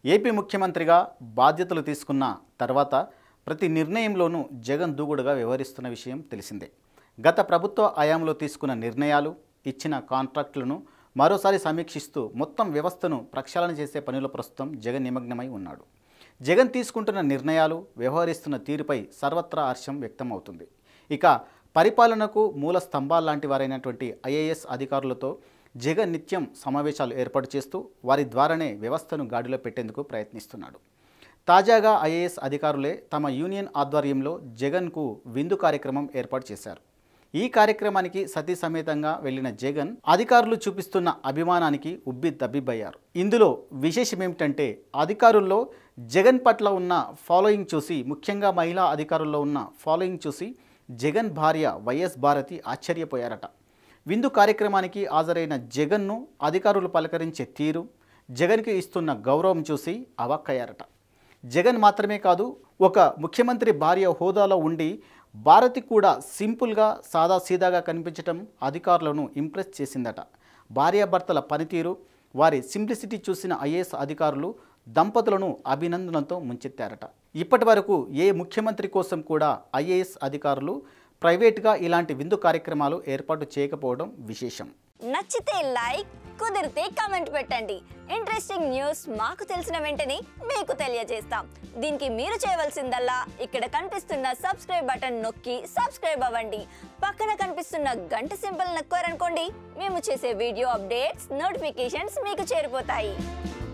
AP ముఖ్యమంత్రిగా బాధ్యతలు తీసుకున్న తర్వాత ప్రతి నిర్ణయంలోనూ జగన్ దూకుడుగా వ్యవహరిస్తున్న విషయం తెలిసిందే గత ప్రభుత్వ హయాంలో తీసుకున్న నిర్ణయాలు ఇచ్చిన కాంట్రాక్టులను మరోసారి సమీక్షిస్తూ మొత్తం వ్యవస్థను ప్రక్షాళన చేసే పనిలో ప్రస్తుతం జగన్ నిమగ్నమై ఉన్నాడు జగన్ తీసుకుంటున్న నిర్ణయాలు వ్యవహరిస్తున్న తీరుపై సర్వత్రా హర్షం వ్యక్తమవుతుంది ఇక పరిపాలనకు మూల స్తంభాలు లాంటి వారైనటువంటి ఐఏఎస్ అధికారులతో జగన్ నిత్యం సమావేశాలు ఏర్పాటు చేస్తూ వారి ద్వారానే వ్యవస్థను గాడిలో పెట్టేందుకు ప్రయత్నిస్తున్నాడు తాజాగా ఐఏఎస్ అధికారులే తమ యూనియన్ ఆధ్వర్యంలో జగన్కు విందు కార్యక్రమం ఏర్పాటు చేశారు ఈ కార్యక్రమానికి సతీ సమేతంగా వెళ్లిన జగన్ అధికారులు చూపిస్తున్న అభిమానానికి ఉబ్బి తబ్బిబ్బయ్యారు ఇందులో విశేషం ఏమిటంటే అధికారుల్లో జగన్ పట్ల ఉన్న ఫాలోయింగ్ చూసి ముఖ్యంగా మహిళా అధికారుల్లో ఉన్న ఫాలోయింగ్ చూసి జగన్ భార్య వైఎస్ భారతి ఆశ్చర్యపోయారట విందు కార్యక్రమానికి హాజరైన జగన్ను అధికారులు పలకరించే తీరు జగన్కి ఇస్తున్న గౌరవం చూసి అవాక్కయ్యారట జగన్ మాత్రమే కాదు ఒక ముఖ్యమంత్రి భార్య హోదాలో ఉండి భారతి కూడా సింపుల్గా సాదాసీదాగా కనిపించటం అధికారులను ఇంప్రెస్ చేసిందట భార్యాభర్తల పనితీరు వారి సింప్లిసిటీ చూసిన ఐఏఎస్ అధికారులు దంపతులను అభినందనలతో ముంచెత్తారట ఇప్పటి వరకు ఏ ముఖ్యమంత్రి కోసం కూడా ఐఏఎస్ అధికారులు ప్రైవేట్గా ఇలాంటి విందు కార్యక్రమాలు ఏర్పాటు చేయకపోవడం విశేషం నచ్చితే లైక్ కుదిరితే కామెంట్ పెట్టండి ఇంట్రెస్టింగ్ న్యూస్ మాకు తెలిసిన వెంటనే మీకు తెలియజేస్తాం దీనికి మీరు చేయవలసిందల్లా ఇక్కడ కనిపిస్తున్న సబ్స్క్రైబ్ బటన్ నొక్కి సబ్స్క్రైబ్ అవ్వండి పక్కన కనిపిస్తున్న గంట సింబల్ నొక్కారనుకోండి మేము చేసే వీడియో అప్డేట్స్ నోటిఫికేషన్స్ మీకు చేరిపోతాయి